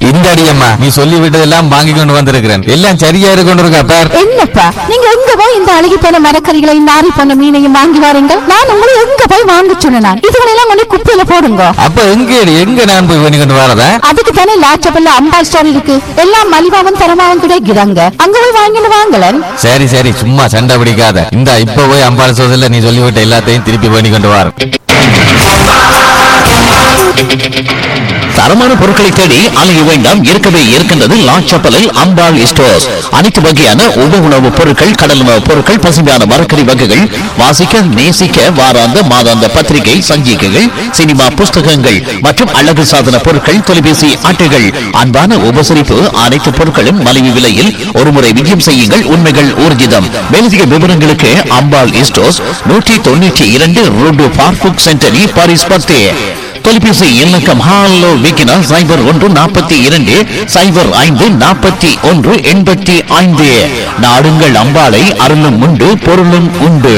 இந்த அடியம்மா நீ சொல்லி விட்டதெல்லாம் வாங்கி கொண்டு வந்திருக்கிறேன் எல்லாம் சரியா இருக்கு கொண்டு இருக்கா பார் என்னப்பா நீங்க எங்க போய் இந்த அழுகி போன மரக்கறிகளை நாரி போன மீனையும் வாங்கி வாருங்கள் நான் உங்களை எங்க போய் வாங்க சொன்னேன் இதுகளெல்லாம் கொண்டு குப்பையில போடுங்க அப்ப எங்க எங்க நான் போய் பண்ணி கொண்டு வரதா அதுக்கு தானே லாச்சபல்ல அம்பாள் ஸ்டோர் இருக்கு எல்லாம் மலிவாவும் தரமாவும் கிடைக்கிறாங்க அங்க போய் வாங்கிட்டு வாங்கலன் சரி சரி சும்மா சண்டை பிடிக்காத இந்த இப்ப போய் அம்பாள் சோதல நீ சொல்லிவிட்ட எல்லாத்தையும் திருப்பி பண்ணி கொண்டு வர தரமான பொருட்களை தேடி அலைய வேண்டாம் இருக்கவே இருக்கின்றது லாச்சப்பலில் அம்பாள் ஸ்டோர்ஸ் அனைத்து வகையான உப உணவுப் பொருட்கள் கடல் உணவுப் பொருட்கள் பசுமையான மரக்கறி வகைகள் வாசிக்க நேசிக்க வாராந்த மாதாந்த பத்திரிகை சஞ்சிகைகள் சினிமா புஸ்தகங்கள் மற்றும் அழகு சாதன பொருட்கள் தொலைபேசி அட்டைகள் அன்பான உபசரிப்பு அனைத்து பொருட்களும் மலிவு விலையில் ஒருமுறை விஜயம் செய்யுங்கள் உண்மைகள் ஊர்ஜிதம் மேலதிக விவரங்களுக்கு அம்பாள் ஸ்டோர்ஸ் நூற்றி தொண்ணூற்றி இரண்டு ரோடு பார்க்குக் சென்டரி பாரிஸ் பத்து தொலைபேசி இலக்கம் ஹாலோ விக்கினா சைபர் ஒன்று நாற்பத்தி இரண்டு சைபர் ஐந்து நாற்பத்தி ஒன்று எண்பத்தி ஐந்து நாடுங்கள் அம்பாளை அருளும் உண்டு பொருளும் உண்டு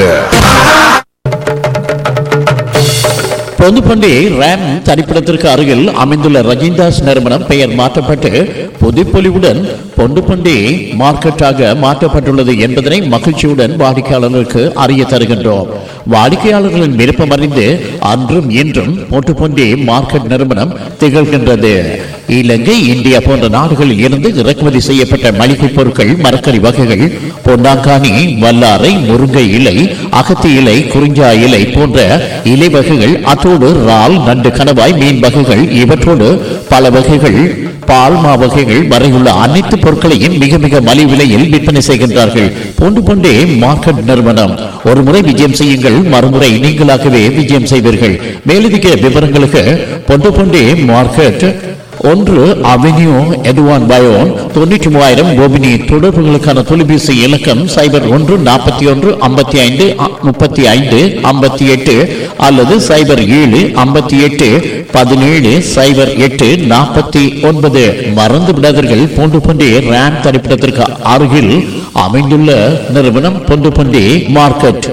பொதுப்பண்டி ரேம் தனிப்பிடத்திற்கு அருகில் அமைந்துள்ள ரஜிந்தாஸ் நிறுவனம் பெயர் மாற்றப்பட்டு புதுப்பொலிவுடன் பொண்டுப்பண்டி மார்க்கெட்டாக மாற்றப்பட்டுள்ளது என்பதனை மகிழ்ச்சியுடன் வாடிக்கையாளர்களுக்கு அறிய தருகின்றோம் வாடிக்கையாளர்களின் விருப்பம் அறிந்து அன்றும் இன்றும் பொட்டுப்பண்டி மார்க்கெட் நிறுவனம் திகழ்கின்றது இலங்கை இந்தியா போன்ற நாடுகளில் இருந்து இறக்குமதி செய்யப்பட்ட மளிகை பொருட்கள் மரக்கறி வகைகள் பொன்னாங்கானி வல்லாரை முருங்கை இலை அகத்தி இலை குறிஞ்சா இலை போன்ற இலை வகைகள் அத்தோடு இறால் நண்டு கணவாய் மீன் வகைகள் இவற்றோடு பல வகைகள் பால்மா வகைகள் வரையுள்ள அனைத்து பொருட்களையும் மிக மிக மலிவு விலையில் விற்பனை செய்கின்றார்கள் போன்று கொண்டே மார்க்கெட் நிறுவனம் ஒரு முறை விஜயம் செய்யுங்கள் மறுமுறை நீங்களாகவே விஜயம் செய்வீர்கள் மேலதிக விவரங்களுக்கு பொண்டு கொண்டே மார்க்கெட் ஒன்று அவென்யூ எதுவான் பயோன் தொண்ணூற்றி மூவாயிரம் கோபினி தொடர்புகளுக்கான தொலைபேசி இலக்கம் சைபர் ஒன்று நாற்பத்தி ஒன்று ஐம்பத்தி ஐந்து முப்பத்தி ஐந்து ஐம்பத்தி எட்டு அல்லது சைபர் ஏழு ஐம்பத்தி எட்டு பதினேழு சைபர் எட்டு நாற்பத்தி ஒன்பது மறந்து விடாதீர்கள் போன்று பண்டி ரேம் தரிப்பிடத்திற்கு அருகில் அமைந்துள்ள நிறுவனம் பொண்டு பண்டி மார்க்கெட்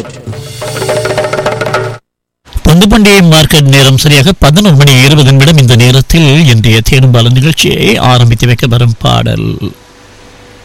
பொந்துப்பண்டிகை மார்க்கெட் நேரம் சரியாக பதினொரு மணி இருபது நிமிடம் இந்த நேரத்தில் இன்றைய தேடும் பால நிகழ்ச்சியை ஆரம்பித்து வைக்க வரும் பாடல்